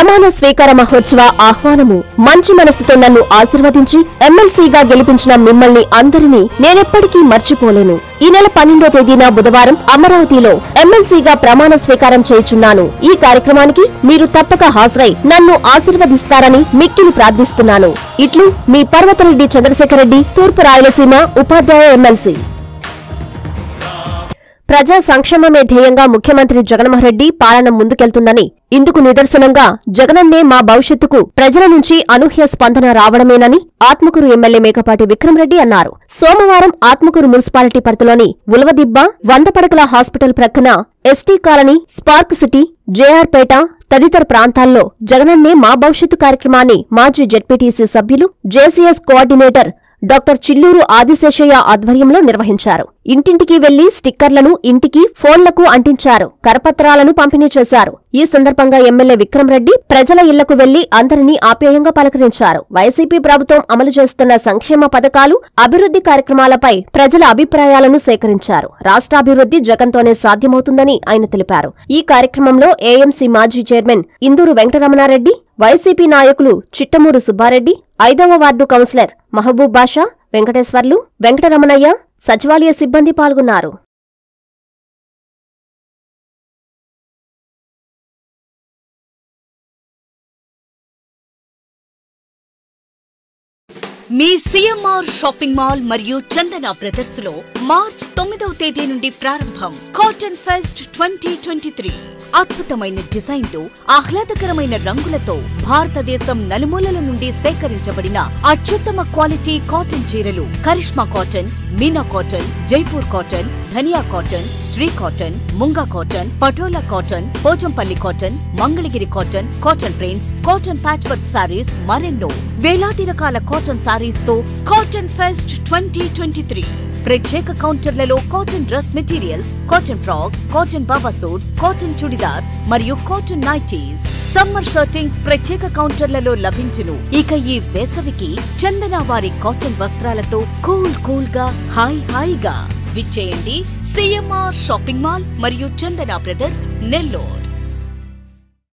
ప్రమాణ స్వీకార మహోత్సవ ఆహ్వానము మంచి మనసుతో నన్ను ఆశీర్వదించి ఎమ్మెల్సీగా గెలిపించిన మిమ్మల్ని అందరినీ నేనెప్పటికీ మర్చిపోలేను ఈ నెల పన్నెండో తేదీన బుధవారం అమరావతిలో ఎమ్మెల్సీగా ప్రమాణ స్వీకారం చేయుచున్నాను ఈ కార్యక్రమానికి మీరు తప్పక హాజరై నన్ను ఆశీర్వదిస్తారని మిక్కిలి ప్రార్థిస్తున్నాను ఇట్లు మీ పర్వతరెడ్డి చంద్రశేఖర్ రెడ్డి తూర్పు రాయలసీమ ఉపాధ్యాయ ఎమ్మెల్సీ ప్రజా సంక్షేమమే ధ్యేయంగా ముఖ్యమంత్రి జగన్మోహన్ రెడ్డి పాలన ముందుకెళ్తుందని ఇందుకు నిదర్శనంగా జగనన్నే మా భవిష్యత్తుకు ప్రజల నుంచి అనూహ్య స్పందన రావడమేనని ఆత్మకూరు ఎమ్మెల్యే మేకపాటి విక్రమరెడ్డి అన్నారు సోమవారం ఆత్మకూరు మున్సిపాలిటీ పరిధిలోని ఉలవదిబ్బ వంద పడకల హాస్పిటల్ ప్రక్కన ST colony spark city JR Peta తదితర ప్రాంతాల్లో జగనన్నే మా భవిష్యత్తు కార్యక్రమాన్ని మాజీ జెడ్పీటీసీ సభ్యులు JCS coordinator doctor Chilluru Adiseshaiah ఆధ్వర్యంలో నిర్వహించారు ఇంటింటికి వెళ్లి స్టిక్కర్లను ఇంటికి ఫోన్లకు అంటించారు కరపత్రాలను పంపిణీ చేశారు ఈ సందర్భంగా ఎమ్మెల్యే విక్రమరెడ్డి ప్రజల ఇళ్లకు వెళ్లి అందరినీ ఆప్యాయంగా పలకరించారు వైసీపీ ప్రభుత్వం అమలు చేస్తున్న సంక్షేమ పథకాలు అభివృద్ధి కార్యక్రమాలపై ప్రజల అభిప్రాయాలను సేకరించారు రాష్ట్రాభివృద్ధి జగన్తోనే సాధ్యమవుతుందని ఆయన తెలిపారు ఈ కార్యక్రమంలో ఏఎంసీ మాజీ చైర్మన్ ఇందూరు వెంకటరమణారెడ్డి వైసీపీ నాయకులు చిట్టమూరు సుబ్బారెడ్డి ఐదవ వార్డు కౌన్సిలర్ మహబూబ్ బాషా వెంకటేశ్వర్లు వెంకటరమణయ్య సచివాలయ సిబ్బంది పాల్గొన్నారు మీ సిఎంఆర్ షాపింగ్ మాల్ మరియు చందన బ్రదర్స్ లో మార్చ్ తొమ్మిదవ తేదీ నుండి ప్రారంభం cotton fest twenty twenty three అద్భుతమైన డిజైన్లు ఆహ్లాదకరమైన రంగులతో భారతదేశం నలుమూలల నుండి సేకరించబడిన అత్యుత్తమ క్వాలిటీ కాటన్ చీరలు Karishma cotton Meena cotton Jaipur cotton Dhaniya cotton Shri cotton Munga cotton Patola cotton Pochampally cotton Mangalagiri cotton cotton prints cotton patch work sarees మరెన్నో వేలాది రకాల కాటన్ సారీస్ తో cotton fest twenty twenty three ప్రత్యేక కౌంటర్లలో cotton dress materials cotton frocks cotton baba suits cotton churidars మరియు cotton nighties summer shirtings ప్రత్యేక కౌంటర్లలో లభించును ఇక ఈ వేసవికి చందన వారి కాటన్ వస్త్రాలతో కూల్ కూల్ గా హాయ్ హాయిగా విచ్చేయండి సిఎంఆర్ షాపింగ్ మాల్ మరియు చందన బ్రదర్స్ నెల్లూరు